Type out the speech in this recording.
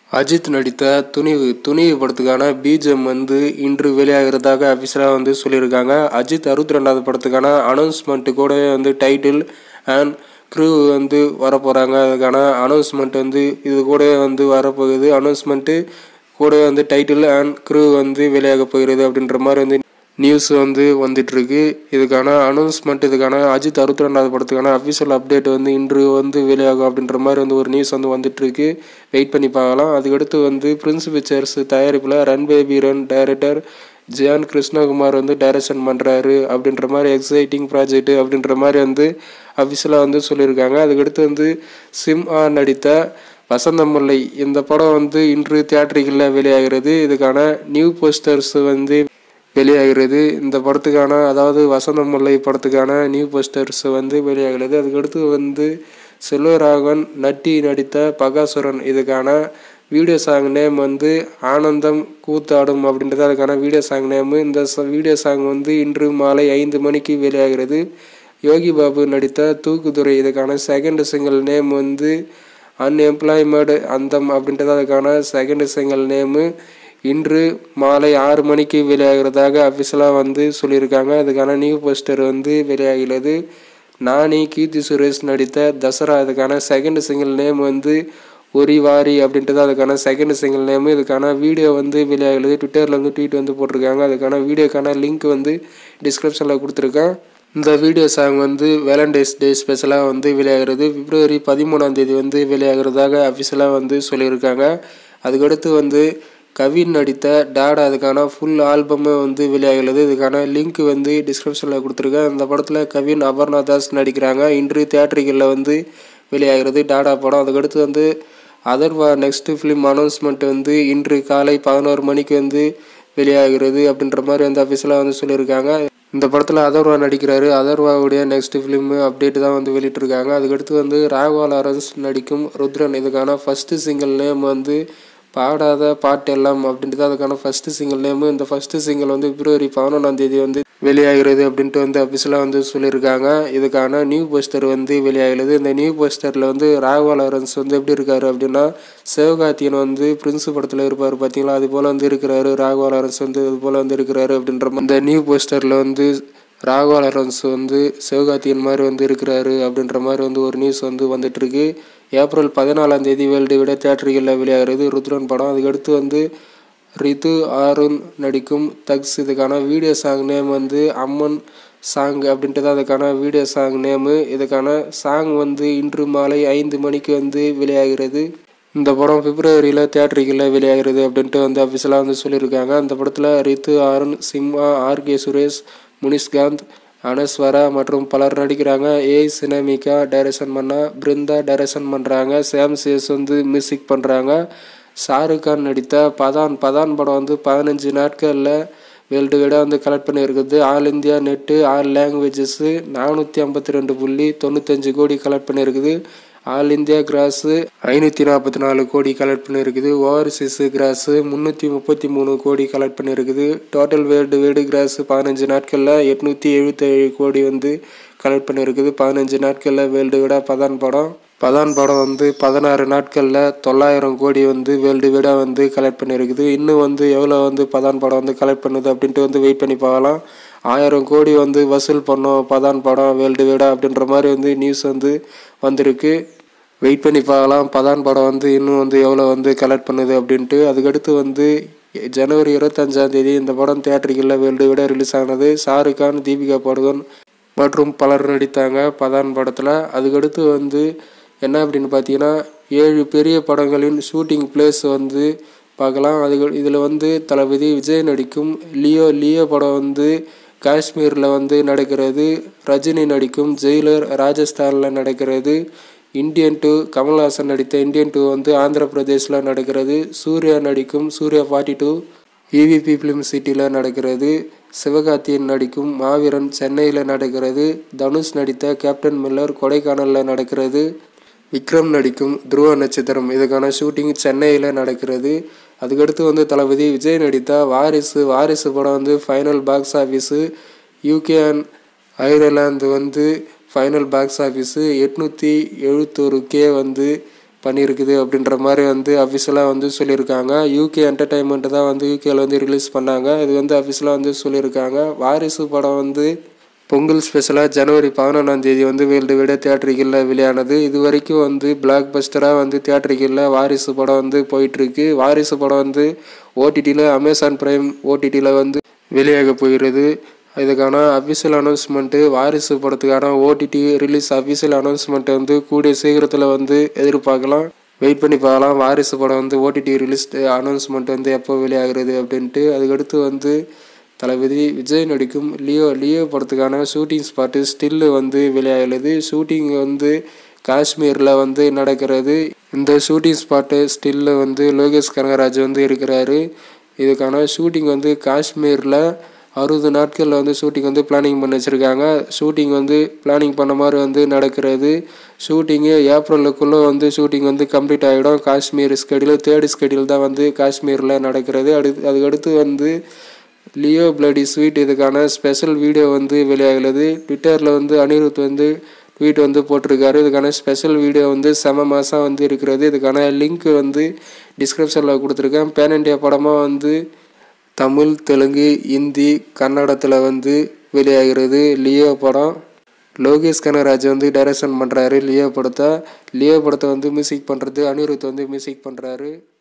அஜித் நடித்த துணிவு துணிவு படத்துக்கான பிஜிஎம் வந்து இன்று வெளியாகிறதாக அஃபிஷியலாக வந்து சொல்லியிருக்காங்க அஜித் அறுபத்தி ரெண்டாவது படத்துக்கான அனௌன்ஸ்மெண்ட்டு கூட வந்து டைட்டில் அண்ட் க்ரூ வந்து வரப்போகிறாங்க அதுக்கான அனௌன்ஸ்மெண்ட் வந்து இது கூட வந்து வரப்போகுது அனௌன்ஸ்மெண்ட்டு கூட வந்து டைட்டில் அண்ட் க்ரூ வந்து வெளியாக போகிறது அப்படின்ற மாதிரி வந்து நியூஸ் வந்து வந்துட்டுருக்கு இதுக்கான அனௌன்ஸ்மெண்ட் இதுக்கான அஜித் அறுபத்தி ரெண்டாவது படத்துக்கான அஃபிஷியல் அப்டேட் வந்து இன்று வந்து வெளியாகும் அப்படின்ற மாதிரி வந்து ஒரு நியூஸ் வந்து வந்துட்டுருக்கு வெயிட் பண்ணி பார்க்கலாம் அதுக்கடுத்து வந்து பிரின்ஸ் பிக்சர்ஸ் தயாரிப்பில் Run Baby Run director Jiyen Krishnakumar வந்து டைரக்ஷன் பண்ணுறாரு அப்படின்ற மாதிரி எக்ஸைட்டிங் ப்ராஜெக்ட் அப்படின்ற மாதிரி வந்து அஃபிஷியலாக வந்து சொல்லியிருக்காங்க அதுக்கடுத்து வந்து சிம்ஆ நடித்த வசந்தமுல்லை இந்த படம் வந்து இன்று தியேட்டரிகளில் வெளியாகிறது இதுக்கான நியூ போஸ்டர்ஸ் வந்து வெளியாகிறது இந்த படத்துக்கான அதாவது வசந்தமுல்லை படத்துக்கான நியூ போஸ்டர்ஸ் வந்து வெளியாகிறது அதுக்கடுத்து வந்து செல்வராகவன் நட்டி நடித்த பகாசுரன் இதுக்கான வீடியோ சாங் நேம் வந்து ஆனந்தம் கூத்தாடும் அப்படின்றது அதுக்கான வீடியோ சாங் நேம் இந்த வீடியோ சாங் வந்து இன்று மாலை ஐந்து மணிக்கு வெளியாகிறது யோகி பாபு நடித்த தூக்குதுறை இதுக்கான செகண்ட் சிங்கிள் நேம் வந்து அன்எம்ப்ளாய்மெண்ட் அந்தம் அப்படின்றது அதுக்கான செகண்ட் சிங்கிள் நேமு இன்று மாலை ஆறு மணிக்கு வெளியாகிறதாக அஃபிஷியலாக வந்து சொல்லியிருக்காங்க அதுக்கான நியூ போஸ்டர் வந்து வெளியாகிறது நானி கீர்த்தி சுரேஷ் நடித்த தசரா இதுக்கான செகண்ட் சிங்கிள் நேம் வந்து ஒரி வாரி அப்படின்றது அதுக்கான செகண்ட் சிங்கிள் நேமு இதுக்கான வீடியோ வந்து வெளியாகிறது ட்விட்டரில் வந்து ட்வீட் வந்து போட்டிருக்காங்க அதுக்கான வீடியோக்கான லிங்க் வந்து டிஸ்கிரிப்ஷனில் கொடுத்துருக்கேன் இந்த வீடியோ சாங் வந்து வேலண்டைன்ஸ் டே ஸ்பெஷலாக வந்து வெளியாகிறது பிப்ரவரி பதிமூணாம் தேதி வந்து வெளியாகிறதாக அஃபிஷியலாக வந்து சொல்லியிருக்காங்க அதுக்கடுத்து வந்து கவின் நடித்த டாடா அதுக்கான ஃபுல் ஆல்பமே வந்து வெளியாகிறது இதுக்கான லிங்க் வந்து டிஸ்கிரிப்ஷனில் கொடுத்துருக்கேன் இந்த படத்தில் கவின் அபர்ணாதாஸ் நடிக்கிறாங்க இன்று தியேட்டர்களில் வந்து வெளியாகிறது டாடா படம் அதுக்கடுத்து வந்து அதர்வா நெக்ஸ்ட் ஃபிலிம் அனௌன்ஸ்மெண்ட் வந்து இன்று காலை பதினோரு மணிக்கு வந்து வெளியாகிறது அப்படின்ற மாதிரி வந்து அஃபிஷியலாக வந்து சொல்லியிருக்காங்க இந்த படத்தில் அதர்வா நடிக்கிறாரு அதர்வாவுடைய நெக்ஸ்ட் ஃபிலிம் அப்டேட் தான் வந்து வெளியிட்டிருக்காங்க அதுக்கடுத்து வந்து ராகவா லாரன்ஸ் நடிக்கும் ருத்ரன் இதுக்கான ஃபஸ்ட்டு சிங்கிள் நேம் வந்து பாடாத பாட்டெல்லாம் அப்படின்ட்டு அதுக்கான ஃபஸ்ட்டு சிங்கிள் நேமு இந்த ஃபஸ்ட்டு சிங்கிள் வந்து பிப்ரவரி பதினொன்றாம் தேதி வந்து வெளியாகிறது அப்படின்ட்டு வந்து அஃபிஷியலாக வந்து சொல்லியிருக்காங்க இதுக்கான நியூ போஸ்டர் வந்து வெளியாகிறது இந்த நியூ போஸ்டரில் வந்து ராகவா லாரன்ஸ் வந்து எப்படி இருக்காரு அப்படின்னா சிவகார்த்தியன் வந்து பிரின்ஸ் படத்தில் இருப்பார் பார்த்தீங்களா அது போல் வந்து இருக்கிறாரு ராகவா லாரன்ஸ் வந்து இது போல் வந்து இருக்கிறாரு அப்படின்ற இந்த நியூ போஸ்டரில் வந்து ராகவா லாரன்ஸ் வந்து சிவகார்த்தியன் மாதிரி வந்து இருக்கிறாரு அப்படின்ற மாதிரி வந்து ஒரு நியூஸ் வந்து வந்துட்டுருக்கு ஏப்ரல் பதினாலாம் தேதி வேர்ல்டு விட தேட்டர்களில் வெளியாகிறது ருத்ரன் படம் அதுக்கடுத்து வந்து ரித்து ஆருண் நடிக்கும் தக்ஸ் இதுக்கான வீடியோ சாங் நேம் வந்து அம்மன் சாங் அப்படின்ட்டு அதுக்கான வீடியோ சாங் நேமு இதுக்கான சாங் வந்து இன்று மாலை ஐந்து மணிக்கு வந்து வெளியாகிறது இந்த படம் பிப்ரவரியில் தியேட்டர்களில் வெளியாகிறது அப்படின்ட்டு வந்து அஃபிஷியலாக வந்து சொல்லியிருக்காங்க அந்த படத்தில் ரித்து ஆருண் சிம்மா ஆர்கே சுரேஷ் முனிஷ்காந்த் அனஸ்வரா மற்றும் பலர் நடிக்கிறாங்க ஏ சினமிகா டைரக்ஷன் பண்ணா பிருந்தா டைரக்ஷன் பண்ணுறாங்க சாம் சேஸ் வந்து மியூசிக் பண்ணுறாங்க ஷாருக் கான் நடித்த பதான் பதான் படம் வந்து பதினஞ்சு நாட்களில் வேர்ல்டு வைடாக வந்து கலெக்ட் பண்ணியிருக்குது all India net all languages நானூற்றி ஐம்பத்தி ரெண்டு புள்ளி தொண்ணூத்தஞ்சு கோடி கலெக்ட் பண்ணியிருக்குது ஆல் இந்தியா கிராஸு ஐநூற்றி நாற்பத்தி நாலு கோடி கலெக்ட் பண்ணியிருக்குது ஓவர்சீஸு கிராஸு முந்நூற்றி முப்பத்தி மூணு கோடி கலெக்ட் பண்ணியிருக்குது டோட்டல் வேர்ல்டு வேர்டு கிராஸு பதினஞ்சு நாட்களில் எட்நூற்றி எழுபத்தேழு கோடி வந்து கலெக்ட் பண்ணியிருக்குது பதினஞ்சு நாட்களில் வேர்ல்டு விட பதான் படம் பதான் படம் வந்து பதினாறு நாட்களில் தொள்ளாயிரம் கோடி வந்து வேர்ல்டு விட வந்து கலெக்ட் பண்ணியிருக்குது இன்னும் வந்து எவ்வளோ வந்து பதான் படம் வந்து கலெக்ட் பண்ணுது அப்படின்ட்டு வந்து வெயிட் பண்ணி பார்க்கலாம் ஆயிரம் கோடி வந்து வசூல் பண்ணோம் பதான் படம் வேர்ல்டு விட அப்படின்ற மாதிரி வந்து நியூஸ் வந்து வந்திருக்கு வெயிட் பண்ணி பார்க்கலாம் பதான் படம் வந்து இன்னும் வந்து எவ்வளோ வந்து கலெக்ட் பண்ணுது அப்படின்ட்டு அதுக்கடுத்து வந்து ஜனவரி இருபத்தஞ்சாம் தேதி இந்த படம் தியேட்டர்களில் வேர்ல்டு விட ரிலீஸ் ஆனது ஷாருக் கான் தீபிகா படுகோன் மற்றும் பலர் நடித்தாங்க பதான் படத்தில் அதுக்கடுத்து வந்து என்ன அப்படின்னு பார்த்தீங்கன்னா ஏழு பெரிய படங்களின் ஷூட்டிங் பிளேஸ் வந்து பார்க்கலாம் அது இதில் வந்து தளபதி விஜய் நடிக்கும் லியோ லியோ படம் வந்து காஷ்மீரில் வந்து நடக்கிறது ரஜினி நடிக்கும் ஜெயிலர் ராஜஸ்தானில் நடக்கிறது இந்தியன் டூ கமல்ஹாசன் நடித்த இந்தியன் டூ வந்து ஆந்திர பிரதேஷில் நடக்கிறது சூர்யா நடிக்கும் Suriya forty two EVP film சிட்டியில் நடக்கிறது சிவகார்த்தியன் நடிக்கும் மாவீரன் சென்னையில் நடக்கிறது தனுஷ் நடித்த கேப்டன் மில்லர் கொடைக்கானலில் நடக்கிறது விக்ரம் நடிக்கும் துருவ நட்சத்திரம் இதுக்கான ஷூட்டிங் சென்னையில் நடக்கிறது அதுக்கடுத்து வந்து தளபதி விஜய் நடித்த வாரிசு வாரிசு படம் வந்து final box office UK and Ireland வந்து ஃபைனல் பாக்ஸ் ஆஃபீஸு எட்நூற்றி எழுபத்தோரு கே வந்து பண்ணியிருக்குது அப்படின்ற மாதிரி வந்து அஃபிஷியலாக வந்து சொல்லியிருக்காங்க யூகே என்டர்டைன்மெண்ட் தான் வந்து யூகேல வந்து ரிலீஸ் பண்ணாங்க இது வந்து அஃபிஷியலாக வந்து சொல்லியிருக்காங்க வாரிசு படம் வந்து பொங்கல் ஸ்பெஷலாக ஜனவரி பதினொன்றாம் தேதி வந்து வேர்ல்டு விட தியேட்டருகளில் வெளியானது இது வரைக்கும் வந்து பிளாக் பஸ்டராக வந்து தியேட்டருகளில் வாரிசு படம் வந்து போயிட்டுருக்கு வாரிசு படம் வந்து ஓடிடியில் அமேசான் பிரைம் ஓடிடியில் வந்து வெளியாக போகிறது இதுக்கான அஃபிஷியல் அனௌன்ஸ்மெண்ட்டு வாரிசு படத்துக்கான ஓடிடி ரிலீஸ் அஃபிஷியல் அனௌன்ஸ்மெண்ட்டை வந்து கூடிய சீக்கிரத்தில் வந்து எதிர்பார்க்கலாம் வெயிட் பண்ணி பார்க்கலாம் வாரிசு படம் வந்து ஓடிடி ரிலீஸ் அனௌன்ஸ்மெண்ட் வந்து எப்போ வெளியாகிறது அப்படின்ட்டு அதுக்கடுத்து வந்து தளபதி விஜய் நடிக்கும் லியோ லியோ படத்துக்கான ஷூட்டிங் ஸ்பாட்டு ஸ்டில்லு வந்து வெளியாகிறது ஷூட்டிங் வந்து காஷ்மீரில் வந்து நடக்கிறது இந்த ஷூட்டிங் ஸ்பாட்டு ஸ்டில்ல வந்து லோகேஷ் கனகராஜ் வந்து இருக்கிறாரு இதுக்கான ஷூட்டிங் வந்து காஷ்மீரில் அறுபது நாட்களில் வந்து ஷூட்டிங் வந்து பிளானிங் பண்ணி வச்சுருக்காங்க ஷூட்டிங் வந்து பிளானிங் பண்ண மாதிரி வந்து நடக்கிறது ஷூட்டிங்கு ஏப்ரலுக்குள்ளே வந்து ஷூட்டிங் வந்து கம்ப்ளீட் ஆகிடும் காஷ்மீர் ஸ்கெடியூல் தேர்ட் ஸ்கெடியூல் தான் வந்து காஷ்மீரில் நடக்கிறது அடுத்து அதுக்கடுத்து வந்து லியோ பிளடி ஸ்வீட் இதுக்கான ஸ்பெஷல் வீடியோ வந்து வெளியாகிறது ட்விட்டரில் வந்து அனிருத் வந்து ட்வீட் வந்து போட்டிருக்காரு இதுக்கான ஸ்பெஷல் வீடியோ வந்து செம மாதம் வந்து இருக்கிறது இதுக்கான லிங்க் வந்து டிஸ்கிரிப்ஷனில் கொடுத்துருக்கேன் பேன் இண்டியா படமாக வந்து தமிழ் தெலுங்கு ஹிந்தி கன்னடத்தில் வந்து வெளியாகிறது லியோ படம் லோகேஷ் கனகராஜ் வந்து டைரக்ஷன் பண்ணுறாரு லியோ படத்தை லியோ படத்தை வந்து மியூசிக் பண்ணுறது அனிருத் வந்து மியூசிக் பண்ணுறாரு